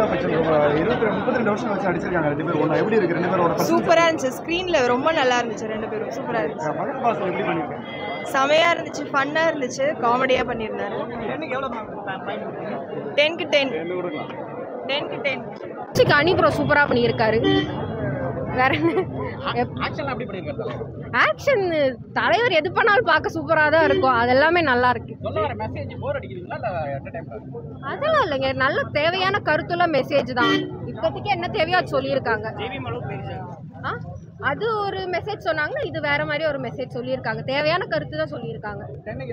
அமிதாப் பச்சன் ரொம்ப இருபத்தி ரெண்டு முப்பத்தி ரெண்டு வருஷம் வச்சு அடிச்சிருக்காங்க ரெண்டு பேரும் ஒன்று எப்படி இருக்கு ரெண்டு பேரோட சூப்பராக இருந்துச்சு ஸ்க்ரீனில் ரொம்ப நல்லா இருந்துச்சு ரெண்டு பேரும் சூப்பராக இருந்துச்சு மகன் பாசம் எப்படி பண்ணியிருக்கேன் செமையாக இருந்துச்சு ஃபன்னாக இருந்துச்சு காமெடியாக பண்ணியிருந்தாரு டென்க்கு டென் டென்க்கு டென் சிக்கு அனி ப்ரோ சூப்பராக பண்ணியிருக்காரு வேற ஆக்ஷன் தலைவர் எது பண்ணாலும் பார்க்க சூப்பராக தான் இருக்கும் அது எல்லாமே நல்லா இருக்கு அதெல்லாம் இல்லைங்க நல்ல தேவையான கருத்துள்ள மெசேஜ் தான் இப்போதைக்கு என்ன தேவையோ அது சொல்லியிருக்காங்க ஆ அது ஒரு மெசேஜ் சொன்னாங்கன்னா இது வேற மாதிரி ஒரு மெசேஜ் சொல்லியிருக்காங்க தேவையான கருத்து தான் சொல்லியிருக்காங்க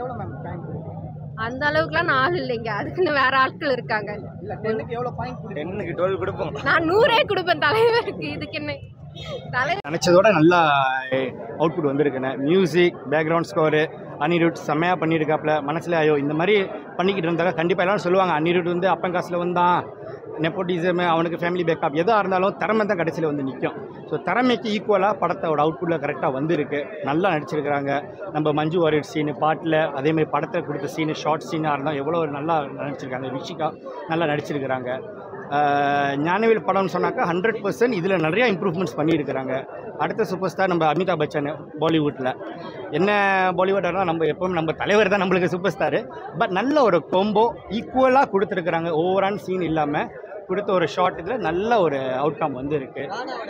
அந்த அளவுக்குலாம் நான் ஆள் இல்லைங்க அதுக்குன்னு வேற ஆட்கள் இருக்காங்க டென்னுக்கு டுவெல் கொடுப்போம் நான் நூறே கொடுப்பேன் தலைவருக்கு இதுக்கு என்ன தலைவர் நினச்சதோட நல்லா அவுட்புட் வந்திருக்குண்ணே மியூசிக் பேக்ரவுண்ட் ஸ்கோரு அனிருட் செம்மையாக பண்ணியிருக்காப்புல மனசில் ஐயோ இந்த மாதிரி பண்ணிக்கிட்டு இருந்தாங்க கண்டிப்பாக எல்லாரும் சொல்லுவாங்க அனிருட் வந்து அப்பன் காசில் வந்தான் நெப்போட்டிசம் அவனுக்கு ஃபேமிலி பேக்கப் எதாக இருந்தாலும் திறமை தான் கடைசியில் வந்து நிற்கும் ஸோ திறமைக்கு ஈக்குவலாக படத்தோட அவுட்புட்டில் கரெக்டாக வந்திருக்கு நல்லா நடிச்சிருக்கிறாங்க நம்ம மஞ்சு வாரியர் சீனு பாட்டில் அதேமாதிரி படத்தில் கொடுத்த சீனு ஷார்ட் சீனாக இருந்தால் எவ்வளோ நல்லா நடிச்சிருக்காங்க விஷிகா நல்லா நடிச்சிருக்கிறாங்க ஆஹ் ஞானவேல் படம்னு சொன்னாக்கா ஹண்ட்ரட் பர்சன்ட் இதில் நிறையா இம்ப்ரூவ்மெண்ட்ஸ் பண்ணியிருக்கிறாங்க அடுத்த சூப்பர் ஸ்டார் நம்ம அமிதாப் பச்சன் பாலிவுட்டில் என்ன பாலிவுட்னா நம்ம எப்பவுமே நம்ம தலைவர் தான் நம்மளுக்கு சூப்பர் ஸ்டாரு பட் நல்ல ஒரு கொம்போ ஈக்குவலாக கொடுத்துருக்குறாங்க ஓவரான் சீன் இல்லாமல் கொடுத்த ஒரு ஷார்ட் இதில் நல்ல ஒரு அவுட்கம் வந்து இருக்கு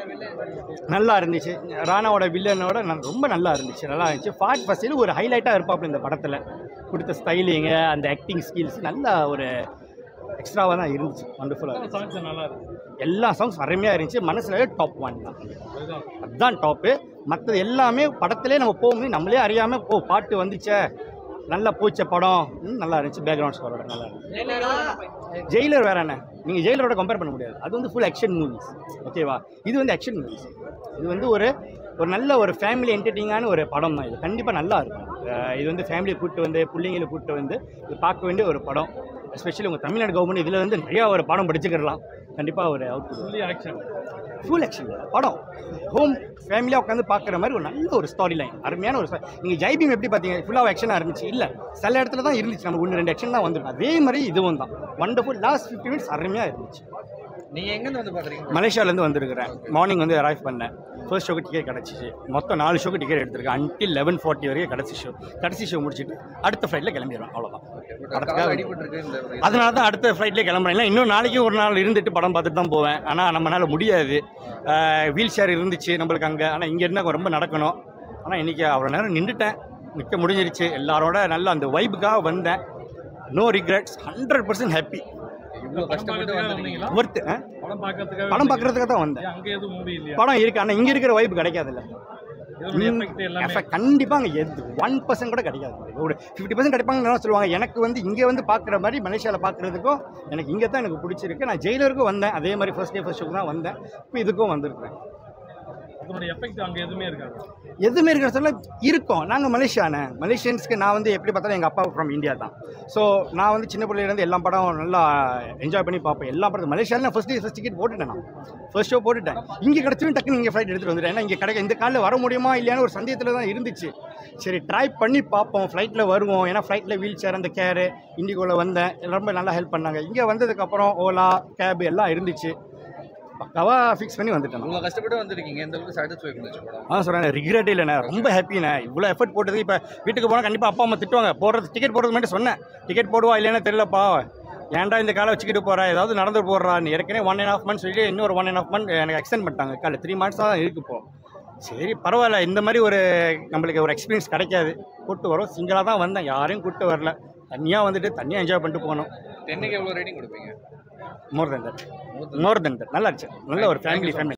நல்லா இருந்துச்சு ராணாவோட வில்லனோட ந- ரொம்ப நல்லா இருந்துச்சு நல்லா இருந்துச்சு ஃபாட் ஃபஸ்ட்டில் ஒரு ஹைலைட்டாக இருப்பாப்புல இந்த படத்தில் கொடுத்த ஸ்டைலிங்கு அந்த ஆக்டிங் ஸ்கில்ஸ் நல்ல ஒரு எக்ஸ்ட்ராவாக தான் இருந்துச்சு வண்டர்ஃபுல்லாக எல்லா சாங்ஸ் அருமையாக இருந்துச்சு மனசில் டாப் ஒன் தான் அதுதான் டாப்பு மற்றது எல்லாமே படத்திலே நம்ம போகும்போது நம்மளே அறியாமல் ஓ பாட்டு வந்துச்சே நல்லா பூச்ச படம் ம், நல்லா இருந்துச்சு பேக்ரவுண்ட் ஸ்கோரோட நல்லா இருந்துச்சு ஜெயிலர் வேற என்ன நீங்கள் ஜெயிலரோட கம்பேர் பண்ண முடியாது அது வந்து ஃபுல் ஆக்ஷன் மூவிஸ் ஓகேவா இது வந்து ஆக்ஷன் மூவிஸ் இது வந்து ஒரு ஒரு நல்ல ஒரு ஃபேமிலி என்டர்டெய்னிங்கான ஒரு படம் தான் இது கண்டிப்பாக நல்லா இருக்கும் அஹ் இது வந்து ஃபேமிலியை கூப்பிட்டு வந்து பிள்ளைங்களை கூப்பிட்டு வந்து இது பார்க்க வேண்டிய ஒரு படம் எஸ்பெஷலி உங்கள் தமிழ்நாடு கவர்மெண்ட் இதில் வந்து நிறையா ஒரு படம் படிச்சுக்கிடலாம் கண்டிப்பாக ஒரு அவுட் ஃபுல் ஆக்ஷன் படம் ஹோம் ஃபேமிலியாக உட்காந்து பார்க்குற மாதிரி ஒரு நல்ல ஒரு ஸ்டாரி லைன் அருமையான ஒரு நீங்கள் ஜெய்பீம் எப்படி பார்த்தீங்க ஃபுல்லாக ஆக்ஷனாக இருந்துச்சு இல்லை சில இடத்துல தான் இருந்துச்சு நம்ம ஒன்று ரெண்டு ஆக்ஷன் தான் வந்துடும் அதே மாதிரி இதுவும் தான் வண்டர்ஃபுல் லாஸ்ட் ஃபிஃப்டி மினிட்ஸ் அருமையாக இருந்துச்சு நீங்க எங்கேருந்து வந்து பாக்குறீங்க மலேசியாவிலேருந்து வந்திருக்கிறேன் மார்னிங் வந்து அரைவ் பண்ணேன் ஃபர்ஸ்ட் ஷோக்கு டிக்கெட் கிடச்சிச்சு மொத்தம் நாலு ஷோக்கு டிக்கெட் எடுத்திருக்கேன் அன்டில் லெவன் ஃபார்ட்டி வரைக்கும் கடைசி ஷோ கடைசி ஷோ முடிச்சுட்டு அடுத்த ஃப்ளைட்டில் கிளம்பிடுவேன் அவ்வளோதான் கால் அடிபட்டிருக்கு இந்த ஒரு அதனால தான் அடுத்த ஃப்ளைட்லேயே கிளம்புறேன் இல்லை இன்னும் நாளைக்கு ஒரு நாள் இருந்துட்டு படம் பார்த்துட்டு தான் போவேன் ஆனால் நம்மளால முடியாது வீல் சேர் இருந்துச்சு நம்மளுக்கு அங்கே ஆனால் இங்கே இருந்தால் ரொம்ப நடக்கணும் ஆனால் இன்றைக்கி அவ்வளோ நேரம் நின்றுட்டேன் நிற்க முடிஞ்சிருச்சு எல்லாரோட நல்ல அந்த வைப்புக்காக வந்தேன் no regrets hundred percent happy இவ்வளவு கஷ்டப்பட்டு வந்திருக்கீங்க ஒர்த்து படம் பார்க்கறதுக்காக படம் பார்க்குறதுக்காக தான் வந்தேன் அங்க எதுவும் மூவி இல்லையா படம் இருக்கு ஆனால் இங்கே இருக்கிற வைப்பு கிடைக்காதுல்ல இதோட எஃபெக்ட் எல்லாமே எஃபெக்ட் கண்டிப்பாக அங்கே எது ஒன் பர்சன்ட் கூட கிடைக்காது ஒரு ஃபிஃப்டி பர்சன்ட் கிடைப்பாங்கன்னு சொல்லுவாங்க எனக்கு வந்து இங்கே வந்து பார்க்குற மாதிரி மலேசியாவில் பார்க்குறதுக்கும் எனக்கு இங்கே தான் எனக்கு பிடிச்சிருக்கு நான் ஜெயிலருக்கும் வந்தேன் அதே மாதிரி ஃபர்ஸ்ட் டே ஃபர்ஸ்ட் ஷோக்கு தான் வந்தேன் இப்போ இதுக்கும் வந்திருக்கேன் அதோட எஃபெக்ட் அங்க எதுவுமே இருக்காது எதுவுமே இருக்கிற சொல்ல இருக்கும் நாங்கள் மலேசியானே மலேசியன்ஸ்க்கு நான் வந்து எப்படி பார்த்தாலும் எங்கள் அப்பா ஃப்ரம் இந்தியா தான் ஸோ நான் வந்து சின்ன பிள்ளையிலேருந்து எல்லா படம் நல்லா என்ஜாய் பண்ணி பார்ப்பேன் எல்லா படத்தும் மலேசியாவில் நான் ஃபர்ஸ்ட் டே ஃபர்ஸ்ட் டிக்கெட் போட்டுட்டேன் நான் ஃபர்ஸ்ட் ஷோ போட்டுட்டேன் இங்கே கிடச்சும் டக்குன்னு இங்கே ஃப்ளைட் எடுத்துகிட்டு வந்துட்டேன் ஏன்னா இங்கே கிடைக்க இந்த காலில் வர முடியுமா இல்லையான்னு ஒரு சந்தேகத்தில் தான் இருந்துச்சு சரி ட்ரை பண்ணி பார்ப்போம் ஃப்ளைட்டில் வருவோம் ஏன்னா ஃப்ளைட்டில் வீல் சேர் அந்த கேரு இண்டிகோவில் வந்தேன் ரொம்ப நல்லா ஹெல்ப் பண்ணாங்க இங்கே வந்ததுக்கப்புறம் ஓலா கேப் எல்லாம் இருந்துச்சு பக்காவாக ஃபிக்ஸ் பண்ணி வந்துட்டேன் நான். இவ்வளவு கஷ்டப்பட்டு வந்திருக்கீங்க எந்த அளவுக்கு சாட்டிஸ்ஃபை பண்ணுச்சு படம் ஆ சொல்கிறேன் ரிக்ரெட் இல்லைண்ணே ரொம்ப ஹாப்பிண்ணே இவ்வளோ எஃபர்ட் போட்டது இப்போ வீட்டுக்கு போனால் கண்டிப்பாக அப்பா அம்மா திட்டுவாங்க போடுறது டிக்கெட் போடுறது மட்டும் சொன்னேன் டிக்கெட் போடுவா இல்லைன்னு தெரியலப்பா ஏன்டா இந்த காலை வச்சுக்கிட்டு போகிறா ஏதாவது நடந்து போடுறான்னு ஏற்கனவே ஒன் அண்ட் ஆஃப் மந்த்ஸ் சொல்லி இன்னொரு ஒன் அண்ட் ஆஃப் மந்த் எனக்கு எக்ஸ்டெண்ட் பண்ணிட்டாங்க காலை த்ரீ மந்த்ஸ் தான் இருக்கு இப்போ சரி பரவாயில்ல இந்த மாதிரி ஒரு நம்மளுக்கு ஒரு எக்ஸ்பீரியன்ஸ் கிடைக்காது கூப்பிட்டு வரோம் சிங்கிளாக தான் வந்தேன் யாரையும் கூப்பிட்டு வரல தனியாக வந்துட்டு தனியாக என்ஜாய் பண்ணிட்டு போனோம் டென்னுக்கு எவ்வளவு ரேட்டிங் கொடுப்பீங்க மோர் தென் தட் மோர் தென் தட் நல்லா இருந்துச்சு நல்ல ஒரு ஃபேமிலி ஃபேமிலி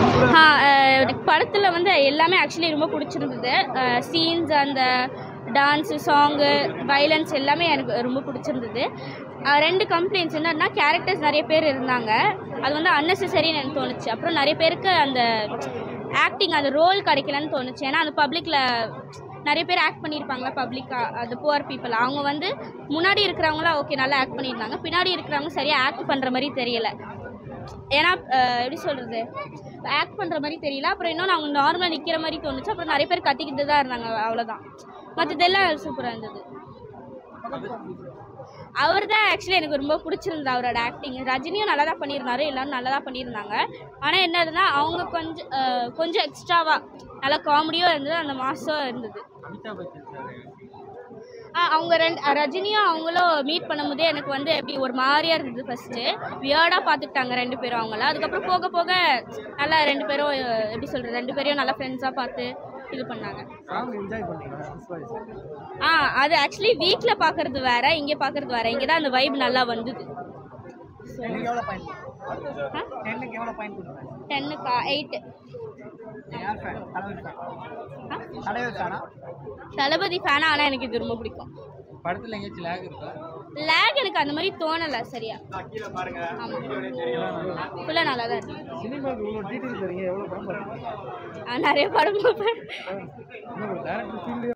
படத்தில் வந்து எல்லாமே ஆக்சுவலி ரொம்ப பிடிச்சிருந்தது சீன்ஸ் அந்த டான்ஸு சாங்கு வைலன்ஸ் எல்லாமே எனக்கு ரொம்ப பிடிச்சிருந்தது அஹ் ரெண்டு கம்ப்ளைண்ட்ஸ் என்னன்னா கேரக்டர்ஸ் நிறைய பேர் இருந்தாங்க அது வந்து அன்னெசரின்னு எனக்கு தோணுச்சு அப்புறம் நிறைய பேருக்கு அந்த ஆக்டிங் அந்த ரோல் கிடைக்கலன்னு தோணுச்சு ஏன்னா அந்த பப்ளிக்கில் நிறைய பேர் ஆக்ட் பண்ணியிருப்பாங்களா பப்ளிக்காக அந்த புவர் பீப்புள் அவங்க வந்து முன்னாடி இருக்கிறவங்களாம் ஓகே நல்லா ஆக்ட் பண்ணியிருந்தாங்க பின்னாடி இருக்கிறவங்க சரியாக ஆக்ட் பண்ணுற மாதிரி தெரியல ஏன்னா அஹ், எப்படி சொல்கிறது ஆக்ட் பண்ணுற மாதிரி தெரியல அப்புறம் இன்னொன்று அவங்க நார்மலாக நிற்கிற மாதிரி தோணுச்சு அப்புறம் நிறைய பேர் கத்திக்கிட்டு தான் இருந்தாங்க அவ்வளோதான் மற்றதெல்லாம் சூப்பராக இருந்தது அவர் தான் ஆக்சுவலி எனக்கு ரொம்ப பிடிச்சிருந்தது அவரோட ஆக்டிங் ரஜினியும் நல்லா தான் பண்ணியிருந்தாரு எல்லாரும் நல்லா தான் பண்ணியிருந்தாங்க ஆனால் என்னதுன்னா அவங்க கொஞ்சம் அஹ், கொஞ்சம் எக்ஸ்ட்ராவாக நல்லா காமெடியும் இருந்தது அந்த மாதம் இருந்தது ஆ அவங்க ரெண்டு அஹ், ரஜினியும் அவங்களும் மீட் பண்ணும்போதே எனக்கு வந்து எப்படி ஒரு மாதிரியா இருந்தது ஃபர்ஸ்ட்டு வியர்டாக பார்த்துக்கிட்டாங்க ரெண்டு பேரும் அவங்கள அதுக்கப்புறம் போக போக நல்லா ரெண்டு பேரும் அஹ், எப்படி சொல்கிறது ரெண்டு பேரையும் நல்லா ஃப்ரெண்ட்ஸாக பார்த்து இது பண்ணாங்க என்ஜாய் பண்ணீங்களா ஆ அது ஆக்சுவலி வீட்டில் பார்க்கறது வேற இங்கே பார்க்கறது வேற இங்கே தான் அந்த வைப் நல்லா வந்தது எவ்வளோ பாயிண்ட் டென்னுக்கு எவ்வளோ பாயிண்ட் கொடுக்குறேன் டென்னுக்கா எயிட்டு யார் ஃபேன் தலைவர் ஃபேன் தலைவர் ஃபேனா தளபதி ஃபேனா ஆனால் எனக்கு இது ரொம்ப பிடிக்கும் படத்தில் எங்கேயாச்சும் லேக் இருக்கா லேக் எனக்கு அந்த மாதிரி தோணலை சரியா ஆமாம் ஃபுல்லாக நல்லா தான் இருக்கு சினிமாவுக்கு இவ்வளோ டீட்டெயில் தரீங்க எவ்வளோ படம் பாருங்க ஆ, நிறைய படம் பார்ப்பேன் இன்னும் ஒரு டேரக்டர் ஃபீல்டு